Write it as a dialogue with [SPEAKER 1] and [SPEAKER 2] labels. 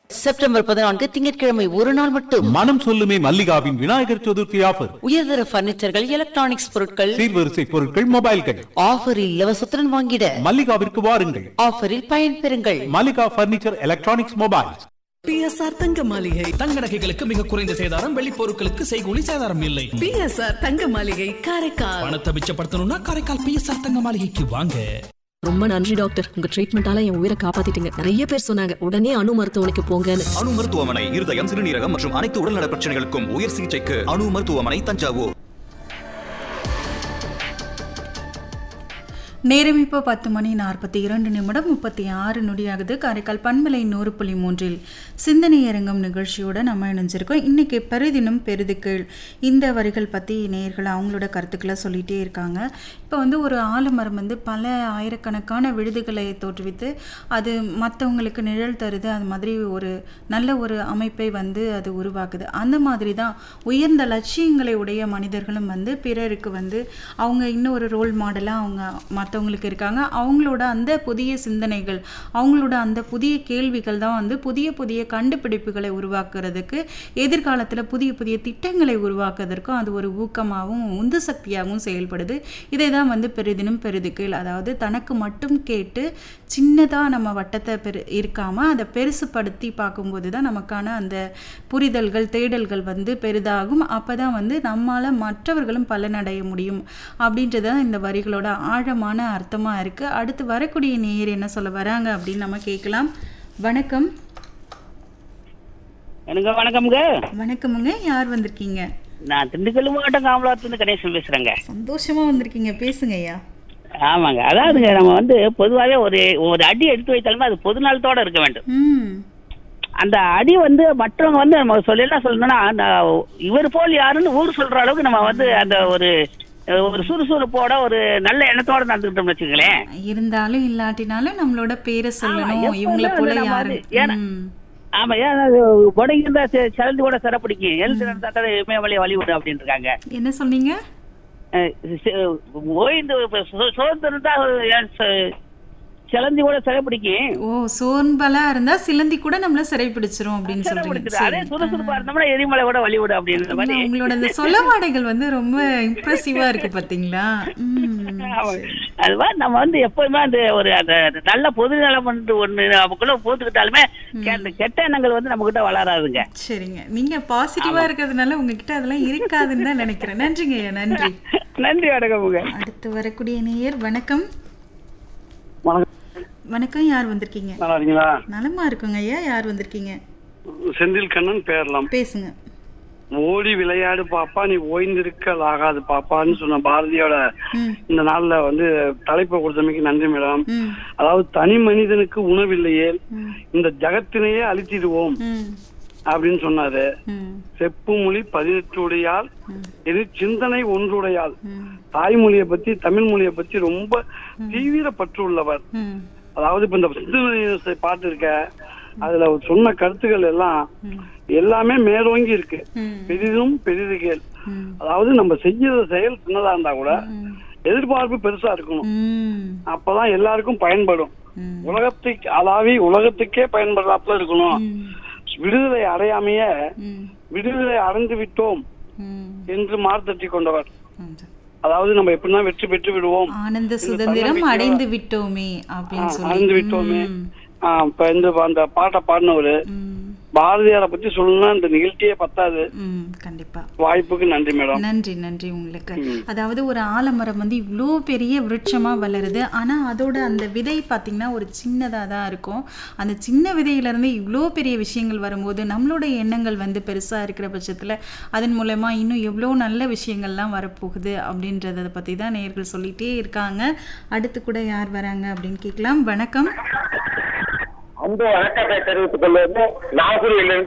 [SPEAKER 1] September பதினான்கு திங்கட்கிழமை ஒரு நாள் மட்டும்
[SPEAKER 2] மனம் சொல்லுமே மல்லிகாவின் விநாயகர் சதுர்த்தி ஆஃபர்
[SPEAKER 1] உயர்தர பர்னிச்சர்கள் எலக்ட்ரானிக்ஸ் பொருட்கள்
[SPEAKER 2] சீர்வரிசை பொருட்கள் மொபைல்கள்
[SPEAKER 1] ஆஃபரில் இலவசத்துடன் வாங்கிட
[SPEAKER 2] மல்லிகாவிற்கு வாருங்கள்
[SPEAKER 1] ஆஃபரில் பயன்பெறுங்கள்
[SPEAKER 2] Mallika furniture electronics mobiles
[SPEAKER 3] PSR Thanga Maligai
[SPEAKER 4] தங்க நகைகளுக்கு மிக குறைந்த சேதாரம் வெள்ளி பொருட்களுக்கு செய்கூலி சேதாரம் இல்லை
[SPEAKER 3] பிஎஸ்ஆர் தங்க மாளிகை காரைக்கால்
[SPEAKER 4] பணத்தை மிச்சப்படுத்தணும்னா காரைக்கால் பிஎஸ்ஆர் தங்க மாளிகைக்கு வாங்க
[SPEAKER 5] ரொம்ப நன்றி டாக்டர் உங்க ட்ரீட்மெண்டால என் உயிரை காப்பாத்திட்டீங்க நிறைய பேர் சொன்னாங்க உடனே அணு மருத்துவமனைக்கு போங்கன்னு
[SPEAKER 6] அணு மருத்துவமனை இருதயம் சிறுநீரகம் மற்றும் அனைத்து உடல்நல பிரச்சனைகளுக்கும் உயர் சிகிச்சைக்கு அணு மருத்துவமனை தஞ்சாவூர்
[SPEAKER 7] நேரம் இப்போ பத்து மணி நாற்பத்தி இரண்டு நிமிடம் முப்பத்தி ஆறு நொடியாகுது காரைக்கால் பண்பலை நூறு புள்ளி மூன்றில் சிந்தனை அரங்கம் நிகழ்ச்சியோட நம்ம இணைஞ்சிருக்கோம் இன்னைக்கு பெரிதினும் பெரிதுக்கள் இந்த வரிகள் பற்றி நேயர்கள் அவங்களோட கருத்துக்களை சொல்லிகிட்டே இருக்காங்க இப்போ வந்து ஒரு ஆலமரம் வந்து பல ஆயிரக்கணக்கான விழுதுகளை தோற்றுவித்து அது மற்றவங்களுக்கு நிழல் தருது அது மாதிரி ஒரு நல்ல ஒரு அமைப்பை வந்து அது உருவாக்குது அந்த மாதிரி தான் உயர்ந்த லட்சியங்களை உடைய மனிதர்களும் வந்து பிறருக்கு வந்து அவங்க இன்னும் ஒரு ரோல் மாடலாக அவங்க மற்றவங்களுக்கு இருக்காங்க அவங்களோட அந்த புதிய சிந்தனைகள் அவங்களோட அந்த புதிய கேள்விகள் தான் வந்து புதிய புதிய கண்டுபிடிப்புகளை உருவாக்குறதுக்கு எதிர்காலத்தில் புதிய புதிய திட்டங்களை உருவாக்குவதற்கும் அது ஒரு ஊக்கமாகவும் உந்து சக்தியாகவும் செயல்படுது இதை தான் வந்து பெரிதினும் பெரிதுக்கீழ் அதாவது தனக்கு மட்டும் கேட்டு சின்னதாக நம்ம வட்டத்தை பெரு இருக்காமல் அதை பெருசுப்படுத்தி பார்க்கும்போது தான் நமக்கான அந்த புரிதல்கள் தேடல்கள் வந்து பெரிதாகும் அப்போ தான் வந்து நம்மால் மற்றவர்களும் பலனடைய முடியும் அப்படின்றது தான் இந்த வரிகளோட ஆழமான அர்த்தமாக இருக்குது அடுத்து வரக்கூடிய நேயர் என்ன சொல்ல வராங்க அப்படின்னு நம்ம கேட்கலாம் வணக்கம்
[SPEAKER 8] எனக்கு வணக்கம்ங்க
[SPEAKER 7] வணக்கமுங்க யார் வந்திருக்கீங்க
[SPEAKER 8] நான் திண்டுக்கல் மாவட்டம் காமலாத்துலேருந்து கணேசன் பேசுறேங்க
[SPEAKER 7] சந்தோஷமா வந்திருக்கீங்க பேசுங்க ஐயா
[SPEAKER 8] ஆமாங்க அதாவதுங்க நம்ம வந்து பொதுவாகவே ஒரு ஒரு அடி எடுத்து வைத்தாலுமே அது பொது நலத்தோட இருக்க வேண்டும்
[SPEAKER 7] ம்
[SPEAKER 8] அந்த அடி வந்து மற்றவங்க வந்து நம்ம சொல்ல என்ன சொல்லணும்னா நான் இவர் போல் யாருன்னு ஊர் சொல்ற அளவுக்கு நம்ம வந்து அந்த ஒரு ஒரு சுறுசுறுப்போட ஒரு நல்ல எண்ணத்தோட நடந்துக்கிட்டோம்னு வச்சுங்களேன்
[SPEAKER 7] இருந்தாலும் இல்லாட்டினாலும் நம்மளோட பேரை சொல்லணும்
[SPEAKER 8] எப்பவுமே
[SPEAKER 7] இவங்கள போல
[SPEAKER 8] வந்து நம்ம
[SPEAKER 7] யாரு
[SPEAKER 8] வந்து- ஏன்னா-
[SPEAKER 7] ம்.
[SPEAKER 8] ஆமா ஏன் அது உடங்கி இருந்தா செ- சிறந்து கூட சிறப்பிடிக்கும் எழுந்து நடந்தா தான் இமய வழி வழி விடும் அப்படின்னு இருக்காங்க
[SPEAKER 7] என்ன சொன்னீங்க
[SPEAKER 8] அஹ் சி- ஓய்ந்து இப்ப சு- சுதந்திரம் தான் ஏன் ச- சிலந்தி கூட சிறைப்பிடிக்கும்
[SPEAKER 7] ஓ சோன்பலா இருந்தா சிலந்தி கூட நம்மள சிறை பிடிச்சிரும் அப்படின்னு
[SPEAKER 8] சிறைப்பிடிக்குது.
[SPEAKER 7] சொல்றீங்க
[SPEAKER 8] அதே
[SPEAKER 7] சரி.
[SPEAKER 8] சுறுசுறுப்பா இருந்தோம்னா எரிமலை கூட வழி விடும் அப்படின்ற
[SPEAKER 7] இல்ல,
[SPEAKER 8] மாதிரி
[SPEAKER 7] உங்களோட இந்த சொல்லவாடைகள் வந்து ரொம்ப இம்ப்ரெசிவா இருக்கு பாத்தீங்களா ம்,
[SPEAKER 8] ஆமா.
[SPEAKER 7] சரி.
[SPEAKER 8] அது மாதிரி நம்ம வந்து எப்பவுமே அந்த ஒரு அந்த நல்ல பொது நலம் ஒண்ணு நமக்குள்ள போத்துக்கிட்டாலுமே அந்த கெட்ட எண்ணங்கள் வந்து நம்ம கிட்ட வளராதுங்க
[SPEAKER 7] சரிங்க நீங்க பாசிட்டிவா இருக்கிறதுனால உங்ககிட்ட அதெல்லாம் இருக்காதுன்னு தான் நினைக்கிறேன் நன்றிங்க ஐயா நன்றி
[SPEAKER 8] நன்றி வணக்கமுங்க
[SPEAKER 7] அடுத்து வரக்கூடிய நேயர் வணக்கம்
[SPEAKER 9] வணக்கம்
[SPEAKER 7] வணக்கம் யார் வந்திருக்கீங்க
[SPEAKER 9] நல்லா இருக்கீங்களா
[SPEAKER 7] நலமா இருக்குங்க ஐயா யார் வந்திருக்கீங்க
[SPEAKER 9] செந்தில் கண்ணன் பேரலாம்
[SPEAKER 7] பேசுங்க
[SPEAKER 9] ஓடி விளையாடு பாப்பா நீ ஓய்ந்திருக்கல் ஆகாது பாப்பான்னு சொன்ன பாரதியோட
[SPEAKER 7] ம்
[SPEAKER 9] இந்த நாள்ல வந்து தலைப்பை கொடுத்தமைக்கு நன்றி மேடம்
[SPEAKER 7] ம்
[SPEAKER 9] அதாவது தனி மனிதனுக்கு உணவில்லையே
[SPEAKER 7] ம்.
[SPEAKER 9] இந்த ஜகத்தினையே அழித்திடுவோம்
[SPEAKER 7] ம்
[SPEAKER 9] அப்படின்னு சொன்னாரு
[SPEAKER 7] ம்
[SPEAKER 9] செப்பு மொழி பதினெட்டு உடையால் இது சிந்தனை ஒன்றுடையால்
[SPEAKER 7] ம்
[SPEAKER 9] தாய்மொழியை பத்தி தமிழ் மொழியை பத்தி ரொம்ப தீவிர பற்று உள்ளவர்
[SPEAKER 7] ம்
[SPEAKER 9] அதாவது இப்ப இந்த சிந்து பாட்டு இருக்க அதுல அவர் சொன்ன கருத்துக்கள் எல்லாம் எல்லாமே மேலோங்கி இருக்கு
[SPEAKER 7] ம்
[SPEAKER 9] பெரிதும் பெரிது கேள்
[SPEAKER 7] ம்
[SPEAKER 9] அதாவது நம்ம செய்யற செயல் சின்னதா இருந்தா கூட எதிர்பார்ப்பு பெருசா இருக்கணும்
[SPEAKER 7] ம்
[SPEAKER 9] அப்பதான் எல்லாருக்கும் பயன்படும்
[SPEAKER 7] ம்.
[SPEAKER 9] உலகத்துக்கு அதாவி உலகத்துக்கே பயன்படுறாப்புல இருக்கணும்
[SPEAKER 7] ம்.
[SPEAKER 9] விடுதலை அடையாமைய
[SPEAKER 7] ம்
[SPEAKER 9] விடுதலை அடைந்து விட்டோம்
[SPEAKER 7] ம்
[SPEAKER 9] என்று மார்த்தட்டி கொண்டவர்
[SPEAKER 7] ம்.
[SPEAKER 9] அதாவது நம்ம எப்படின்னா வெற்றி பெற்று விடுவோம்
[SPEAKER 7] ஆனந்த
[SPEAKER 9] இந்த
[SPEAKER 7] சுதந்திரம்
[SPEAKER 9] தன்னம்பிக்கையோட-
[SPEAKER 7] அடைந்து விட்டோமே அப்படின்னு
[SPEAKER 9] ஆ,
[SPEAKER 7] சொல்லி
[SPEAKER 9] அடைந்து விட்டோமே
[SPEAKER 7] ம்,
[SPEAKER 9] ஆ, இப்ப இந்த அந்த பாட்டை பாடினவரு
[SPEAKER 7] ம்,
[SPEAKER 9] பாரதியாரை பத்தி சொல்லணும்னா இந்த நிகழ்ச்சியே பத்தாது
[SPEAKER 7] ம், கண்டிப்பா
[SPEAKER 9] வாய்ப்புக்கு நன்றி மேடம்
[SPEAKER 7] நன்றி நன்றி உங்களுக்கு அதாவது ஒரு ஆலமரம் வந்து இவ்வளோ பெரிய விருட்சமா வளருது ஆனா அதோட அந்த விதை பார்த்தீங்கன்னா ஒரு சின்னதா தான் இருக்கும் அந்த சின்ன விதையில இருந்து இவ்வளோ பெரிய விஷயங்கள் வரும்போது நம்மளோட எண்ணங்கள் வந்து பெருசா இருக்கிற பட்சத்துல அதன் மூலமா இன்னும் எவ்வளோ நல்ல விஷயங்கள்லாம் வரப்போகுது அப்படின்றத பத்தி தான் நேர்கள் சொல்லிட்டே இருக்காங்க அடுத்து கூட யார் வராங்க அப்படின்னு கேட்கலாம் வணக்கம்
[SPEAKER 10] அன்பு வணக்கத்தை தெரிவித்துக் கொள்வது நாகூரிலிருந்து